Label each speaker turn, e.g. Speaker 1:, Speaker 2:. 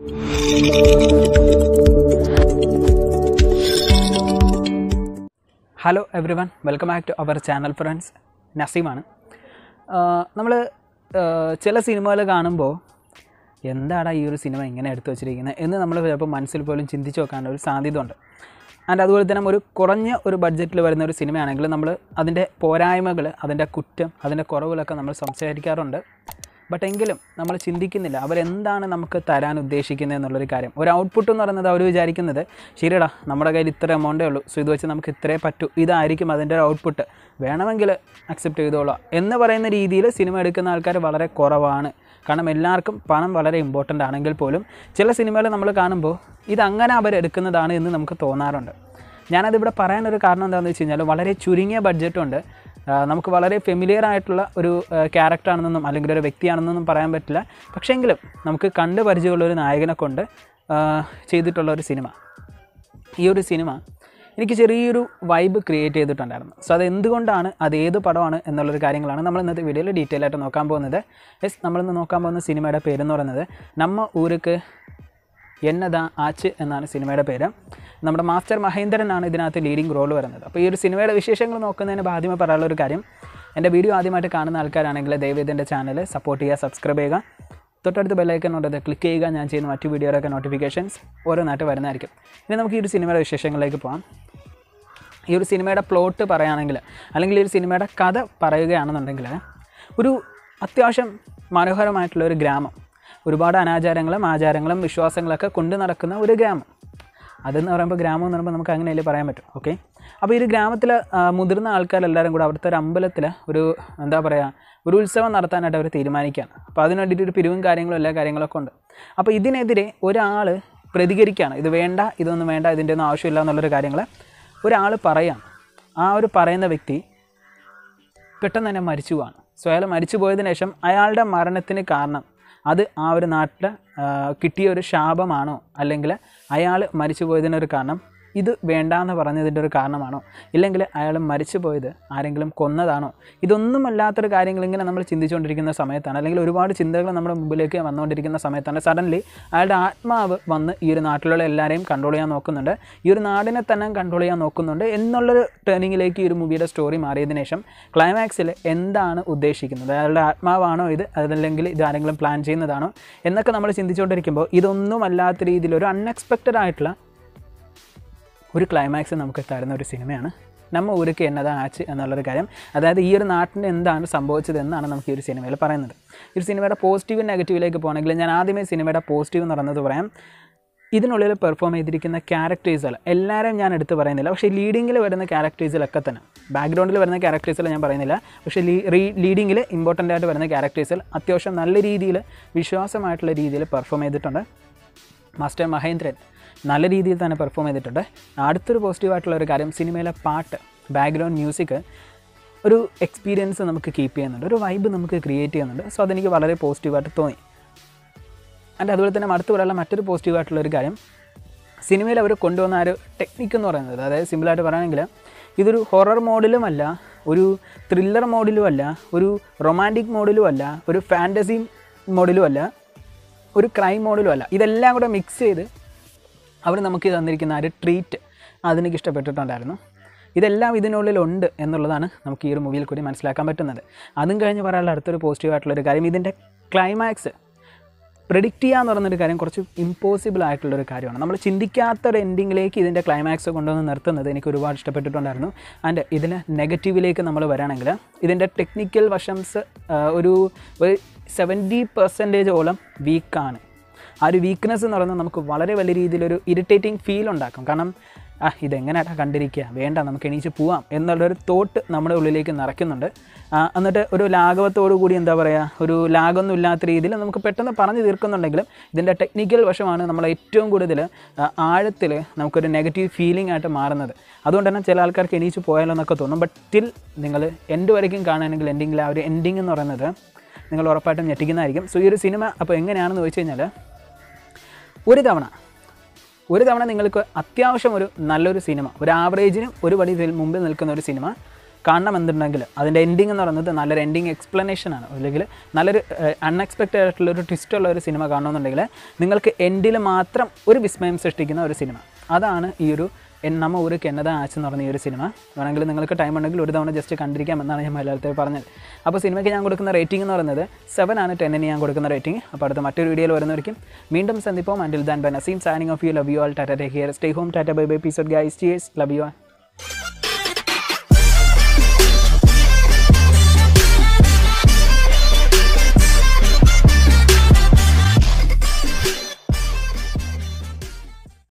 Speaker 1: hello everyone welcome back to our channel friends നസീമാണ് നമ്മൾ ചില സിനിമകൾ കാണുമ്പോൾ എന്താടാ ഈ ഒരു സിനിമ ഇങ്ങനെ എടുത്തു വച്ചിരിക്കുന്നത് എന്ന് നമ്മൾ ചിലപ്പോൾ മനസ്സിൽ പോലും ചിന്തിച്ച് നോക്കാനുള്ള ഒരു സാധ്യത ഉണ്ട് ആൻഡ് അതുപോലെ തന്നെ ഒരു കുറഞ്ഞ ഒരു ബഡ്ജറ്റിൽ വരുന്ന ഒരു സിനിമയാണെങ്കിൽ നമ്മൾ അതിൻ്റെ പോരായ്മകൾ അതിൻ്റെ കുറ്റം അതിൻ്റെ കുറവുകളൊക്കെ നമ്മൾ സംസാരിക്കാറുണ്ട് ബട്ട് എങ്കിലും നമ്മൾ ചിന്തിക്കുന്നില്ല അവരെന്താണ് നമുക്ക് തരാൻ ഉദ്ദേശിക്കുന്നത് എന്നുള്ളൊരു കാര്യം ഒരു ഔട്ട്പുട്ട് എന്ന് പറയുന്നത് അവർ വിചാരിക്കുന്നത് ശരിയടാ നമ്മുടെ കയ്യിൽ ഇത്ര എമൗണ്ടേ ഉള്ളൂ സോ ഇത് വെച്ച് നമുക്ക് ഇത്രേ പറ്റൂ ഇതായിരിക്കും അതിൻ്റെ ഒരു ഔട്ട്പുട്ട് വേണമെങ്കിൽ അക്സെപ്റ്റ് ചെയ്തോളാം എന്ന് പറയുന്ന രീതിയിൽ സിനിമ എടുക്കുന്ന ആൾക്കാർ വളരെ കുറവാണ് കാരണം എല്ലാവർക്കും പണം വളരെ ഇമ്പോർട്ടൻ്റ് ആണെങ്കിൽ പോലും ചില സിനിമകൾ നമ്മൾ കാണുമ്പോൾ ഇതങ്ങനെ അവരെടുക്കുന്നതാണ് എന്ന് നമുക്ക് തോന്നാറുണ്ട് ഞാനതിവിടെ പറയാനൊരു കാരണം എന്താണെന്ന് വെച്ച് കഴിഞ്ഞാൽ വളരെ ചുരുങ്ങിയ ബഡ്ജറ്റുണ്ട് നമുക്ക് വളരെ ഫെമിലിയർ ആയിട്ടുള്ള ഒരു ക്യാരക്ടറാണെന്നൊന്നും അല്ലെങ്കിൽ ഒരു വ്യക്തിയാണെന്നൊന്നും പറയാൻ പറ്റില്ല പക്ഷേങ്കിലും നമുക്ക് കണ്ട് പരിചയമുള്ള ഒരു നായകനെ കൊണ്ട് ആ, ചെയ്തിട്ടുള്ള ഒരു സിനിമ ഈ ഒരു സിനിമ എനിക്ക് ചെറിയൊരു വൈബ് ക്രിയേറ്റ് ചെയ്തിട്ടുണ്ടായിരുന്നു സോ അത് എന്തുകൊണ്ടാണ് അത് ഏത് പടമാണ് എന്നുള്ളൊരു കാര്യങ്ങളാണ് നമ്മൾ ഇന്നത്തെ വീഡിയോയിൽ ഡീറ്റെയിൽ ആയിട്ട് നോക്കാൻ പോകുന്നത് യെസ് നമ്മളിന്ന് നോക്കാൻ പോകുന്ന സിനിമയുടെ പേരെന്ന് പറയുന്നത് നമ്മ ഊരുക്ക് എന്നതാ ആച്ച് എന്നാണ് സിനിമയുടെ പേര് നമ്മുടെ മാസ്റ്റർ മഹേന്ദ്രനാണ് ഇതിനകത്ത് ലീഡിങ് റോൾ വരുന്നത് അപ്പോൾ ഈ ഒരു സിനിമയുടെ വിശേഷങ്ങൾ നോക്കുന്നതിന് മുമ്പ് ആദ്യമേ പറയാനുള്ള ഒരു കാര്യം എൻ്റെ വീഡിയോ ആദ്യമായിട്ട് കാണുന്ന ആൾക്കാരാണെങ്കിൽ ദയവേദി എൻ്റെ ചാനൽ സപ്പോർട്ട് ചെയ്യുക സബ്സ്ക്രൈബ് ചെയ്യുക തൊട്ടടുത്ത് ബെല്ലൈക്കൺ ഉണ്ടത് ക്ലിക്ക് ചെയ്യുക ഞാൻ ചെയ്യുന്ന മറ്റു വീഡിയോയിലൊക്കെ നോട്ടിഫിക്കേഷൻസ് ഓരോന്നായിട്ട് വരുന്നതായിരിക്കും ഇനി നമുക്ക് ഈ ഒരു സിനിമയുടെ വിശേഷങ്ങളിലേക്ക് പോകാം ഈ ഒരു സിനിമയുടെ പ്ലോട്ട് പറയുകയാണെങ്കിൽ അല്ലെങ്കിൽ ഈ ഒരു സിനിമയുടെ കഥ പറയുകയാണെന്നുണ്ടെങ്കിൽ ഒരു അത്യാവശ്യം മനോഹരമായിട്ടുള്ള ഒരു ഗ്രാമം ഒരുപാട് അനാചാരങ്ങളും ആചാരങ്ങളും വിശ്വാസങ്ങളൊക്കെ കൊണ്ടു നടക്കുന്ന ഒരു ഗ്രാമം അതെന്ന് പറയുമ്പോൾ ഗ്രാമം എന്ന് പറയുമ്പോൾ നമുക്ക് അങ്ങനെയല്ലേ പറയാൻ പറ്റും ഓക്കെ അപ്പോൾ ഈ ഒരു ഗ്രാമത്തിൽ മുതിർന്ന ആൾക്കാരെല്ലാവരും കൂടെ അവിടുത്തെ ഒരു അമ്പലത്തിൽ ഒരു എന്താ പറയുക ഒരു ഉത്സവം നടത്താനായിട്ട് അവർ തീരുമാനിക്കുകയാണ് അപ്പോൾ അതിന് വേണ്ടിയിട്ട് ഒരു പിരിവും കാര്യങ്ങളും എല്ലാ കാര്യങ്ങളൊക്കെ ഉണ്ട് അപ്പോൾ ഇതിനെതിരെ ഒരാൾ പ്രതികരിക്കുകയാണ് ഇത് വേണ്ട ഇതൊന്നും വേണ്ട ഇതിൻ്റെ ഒന്നും ആവശ്യമില്ല എന്നുള്ളൊരു കാര്യങ്ങൾ ഒരാൾ പറയാം ആ ഒരു പറയുന്ന വ്യക്തി പെട്ടെന്ന് തന്നെ മരിച്ചു പോവാണ് സോ അയാൾ മരിച്ചു പോയതിനു ശേഷം അയാളുടെ മരണത്തിന് കാരണം അത് ആ ഒരു നാട്ടിൽ കിട്ടിയ ഒരു ശാപമാണോ അല്ലെങ്കിൽ അയാൾ മരിച്ചു പോയതിനൊരു കാരണം ഇത് വേണ്ടാന്ന് പറഞ്ഞതിൻ്റെ ഒരു കാരണമാണോ ഇല്ലെങ്കിൽ അയാൾ മരിച്ചു പോയത് ആരെങ്കിലും കൊന്നതാണോ ഇതൊന്നും അല്ലാത്തൊരു കാര്യങ്ങൾ ഇങ്ങനെ നമ്മൾ ചിന്തിച്ചുകൊണ്ടിരിക്കുന്ന സമയത്താണ് അല്ലെങ്കിൽ ഒരുപാട് ചിന്തകൾ നമ്മുടെ മുമ്പിലേക്ക് വന്നുകൊണ്ടിരിക്കുന്ന സമയത്താണ് സഡൻലി അയാളുടെ ആത്മാവ് വന്ന് ഈ ഒരു നാട്ടിലുള്ള എല്ലാവരെയും കൺട്രോൾ ചെയ്യാൻ നോക്കുന്നുണ്ട് ഈ ഒരു നാടിനെ തന്നെ കൺട്രോൾ ചെയ്യാൻ നോക്കുന്നുണ്ട് എന്നുള്ളൊരു ടേണിങ്ങിലേക്ക് ഈ ഒരു മൂവിയുടെ സ്റ്റോറി മാറിയതിനു ശേഷം ക്ലൈമാക്സിൽ എന്താണ് ഉദ്ദേശിക്കുന്നത് അയാളുടെ ആത്മാവാണോ ഇത് അതല്ലെങ്കിൽ ഇത് ആരെങ്കിലും പ്ലാൻ ചെയ്യുന്നതാണോ എന്നൊക്കെ നമ്മൾ ചിന്തിച്ചുകൊണ്ടിരിക്കുമ്പോൾ ഇതൊന്നും അല്ലാത്ത രീതിയിൽ ഒരു അൺഎക്സ്പെക്റ്റഡ് ആയിട്ടുള്ള ഒരു ക്ലൈമാക്സ് നമുക്ക് തരുന്ന ഒരു സിനിമയാണ് നമ്മ ഊരക്ക് എന്നതാ ആച്ച് എന്നുള്ളൊരു കാര്യം അതായത് ഈ ഒരു നാട്ടിന് എന്താണ് സംഭവിച്ചത് എന്നാണ് നമുക്ക് ഈ ഒരു സിനിമയിൽ പറയുന്നത് ഈ ഒരു സിനിമയുടെ പോസിറ്റീവ് നെഗറ്റീവിലേക്ക് പോകണമെങ്കിൽ ഞാൻ ആദ്യമേ സിനിമയുടെ പോസിറ്റീവ് എന്ന് പറയുന്നത് പറയാം ഇതിനുള്ളിൽ പെർഫോം ചെയ്തിരിക്കുന്ന ക്യാരക്ടേഴ്സുകൾ എല്ലാവരും ഞാൻ എടുത്ത് പറയുന്നില്ല പക്ഷേ ലീഡിങ്ങിൽ വരുന്ന ക്യാരക്ടേഴ്സിലൊക്കെ തന്നെ ബാക്ക്ഗ്രൗണ്ടിൽ വരുന്ന ക്യാരക്ടേഴ്സിൽ ഞാൻ പറയുന്നില്ല പക്ഷേ ലീ ലീഡിങ്ങിൽ ഇമ്പോർട്ടൻ്റ് ആയിട്ട് വരുന്ന ക്യാരക്ടേഴ്സിൽ അത്യാവശ്യം നല്ല രീതിയിൽ വിശ്വാസമായിട്ടുള്ള രീതിയിൽ പെർഫോം ചെയ്തിട്ടുണ്ട് മാസ്റ്റർ മഹേന്ദ്രൻ നല്ല രീതിയിൽ തന്നെ പെർഫോം ചെയ്തിട്ടുണ്ട് അടുത്തൊരു പോസിറ്റീവായിട്ടുള്ള ഒരു കാര്യം സിനിമയിലെ പാട്ട് ബാക്ക്ഗ്രൗണ്ട് മ്യൂസിക് ഒരു എക്സ്പീരിയൻസ് നമുക്ക് കീപ്പ് ചെയ്യുന്നുണ്ട് ഒരു വൈബ് നമുക്ക് ക്രിയേറ്റ് ചെയ്യുന്നുണ്ട് സോ അതെനിക്ക് വളരെ പോസിറ്റീവായിട്ട് തോന്നി ആൻഡ് അതുപോലെ തന്നെ അടുത്ത് പറയാനുള്ള മറ്റൊരു പോസിറ്റീവായിട്ടുള്ള ഒരു കാര്യം സിനിമയിൽ അവർ കൊണ്ടുവന്ന ആ ഒരു ടെക്നിക്ക് എന്ന് പറയുന്നത് അതായത് സിമ്പിളായിട്ട് പറയുകയാണെങ്കിൽ ഇതൊരു ഹൊറർ മോഡിലുമല്ല ഒരു ത്രില്ലർ മോഡിലുമല്ല ഒരു റൊമാൻറ്റിക് മോഡിലുമല്ല ഒരു ഫാൻറ്റസി മോഡിലുമല്ല ഒരു ക്രൈം മോഡിലും അല്ല ഇതെല്ലാം കൂടെ മിക്സ് ചെയ്ത് അവർ നമുക്ക് തന്നിരിക്കുന്ന ആ ഒരു ട്രീറ്റ് അതെനിക്ക് ഇഷ്ടപ്പെട്ടിട്ടുണ്ടായിരുന്നു ഇതെല്ലാം ഇതിനുള്ളിലുണ്ട് എന്നുള്ളതാണ് നമുക്ക് ഈ ഒരു മൂവിയിൽ കൂടി മനസ്സിലാക്കാൻ പറ്റുന്നത് അതും കഴിഞ്ഞ് പറയാനുള്ള അടുത്തൊരു പോസിറ്റീവായിട്ടുള്ളൊരു കാര്യം ഇതിൻ്റെ ക്ലൈമാക്സ് പ്രെഡിക്റ്റ് ചെയ്യുക എന്ന് പറയുന്നൊരു കാര്യം കുറച്ച് ഇമ്പോസിബിൾ ആയിട്ടുള്ളൊരു കാര്യമാണ് നമ്മൾ ചിന്തിക്കാത്ത ഒരു എൻഡിങ്ങിലേക്ക് ഇതിൻ്റെ ക്ലൈമാക്സ് കൊണ്ടുവന്ന് നിർത്തുന്നത് എനിക്ക് ഒരുപാട് ഇഷ്ടപ്പെട്ടിട്ടുണ്ടായിരുന്നു ആൻഡ് ഇതിൽ നെഗറ്റീവിലേക്ക് നമ്മൾ വരാണെങ്കിൽ ഇതിൻ്റെ ടെക്നിക്കൽ വശംസ് ഒരു ഒരു സെവൻറ്റി പെർസെൻറ്റേജോളം വീക്കാണ് ആ ഒരു വീക്ക്നെസ് എന്ന് പറയുന്നത് നമുക്ക് വളരെ വലിയ രീതിയിലൊരു ഇറിറ്റേറ്റിംഗ് ഫീൽ ഉണ്ടാക്കും കാരണം ആ ഇതെങ്ങനെയാട്ടാ കണ്ടിരിക്കുക വേണ്ട നമുക്ക് എണീച്ച് പോവാം എന്നുള്ളൊരു തോട്ട് നമ്മുടെ ഉള്ളിലേക്ക് നിറയ്ക്കുന്നുണ്ട് ആ, എന്നിട്ട് ഒരു ലാഘവത്തോടു കൂടി എന്താ പറയുക ഒരു ലാഗൊന്നും ഇല്ലാത്ത രീതിയിൽ നമുക്ക് പെട്ടെന്ന് പറഞ്ഞു തീർക്കുന്നുണ്ടെങ്കിലും ഇതിൻ്റെ ടെക്നിക്കൽ വശമാണ് നമ്മൾ ഏറ്റവും കൂടുതൽ ആഴത്തിൽ നമുക്കൊരു നെഗറ്റീവ് ഫീലിംഗ് ആയിട്ട് മാറുന്നത് അതുകൊണ്ട് തന്നെ ചില ആൾക്കാർക്ക് എണീച്ച് പോയാലോ എന്നൊക്കെ തോന്നും ബട്ട് സ്റ്റിൽ നിങ്ങൾ എൻഡ് വരയ്ക്കും കാണുകയാണെങ്കിൽ എൻഡിങ്ങിൽ ആ ഒരു എൻഡിങ് എന്ന് പറയുന്നത് നിങ്ങൾ ഉറപ്പായിട്ടും ഞെട്ടിക്കുന്നതായിരിക്കും സോ ഈ ഒരു സിനിമ അപ്പോൾ എങ്ങനെയാണെന്ന് ചോദിച്ചു കഴിഞ്ഞാൽ ഒരു തവണ ഒരു തവണ നിങ്ങൾക്ക് അത്യാവശ്യം ഒരു നല്ലൊരു സിനിമ ഒരു ആവറേജിന് ഒരു പടി ഇതിൽ മുമ്പിൽ നിൽക്കുന്ന ഒരു സിനിമ കാണണമെന്നുണ്ടെങ്കിൽ അതിൻ്റെ എൻഡിങ് എന്ന് പറയുന്നത് നല്ലൊരു എൻഡിങ് എക്സ്പ്ലനേഷൻ ആണ് അല്ലെങ്കിൽ നല്ലൊരു അൺഎക്സ്പെക്റ്റഡ് ആയിട്ടുള്ള ഒരു ട്വിസ്റ്റ് ഉള്ള ഒരു സിനിമ കാണണമെന്നുണ്ടെങ്കിൽ നിങ്ങൾക്ക് എൻഡിൽ മാത്രം ഒരു വിസ്മയം സൃഷ്ടിക്കുന്ന ഒരു സിനിമ അതാണ് ഈ ഒരു എൻ നമ്മ ഒരു കെന്നത ആച്ച് എന്ന് പറഞ്ഞ ഈ ഒരു സിനിമ വേണമെങ്കിൽ നിങ്ങൾക്ക് ടൈം ഉണ്ടെങ്കിൽ ഒരു തവണ ജസ്റ്റ് കണ്ടിരിക്കാം എന്നാണ് ഞാൻ മലയാളത്തിൽ പറഞ്ഞത് അപ്പോൾ സിനിമയ്ക്ക് ഞാൻ കൊടുക്കുന്ന റേറ്റിംഗ് എന്ന് പറയുന്നത് സെവൻ ആണ് ടെന്നിന് ഞാൻ കൊടുക്കുന്ന റേറ്റിംഗ് അപ്പോൾ അടുത്ത മറ്റൊരു വീഡിയോയിൽ വരുന്നവർക്കും വീണ്ടും സന്ദിപ്പം until then bye Naseem signing off you love you all tata take care stay home tata bye bye peace guys cheers love you all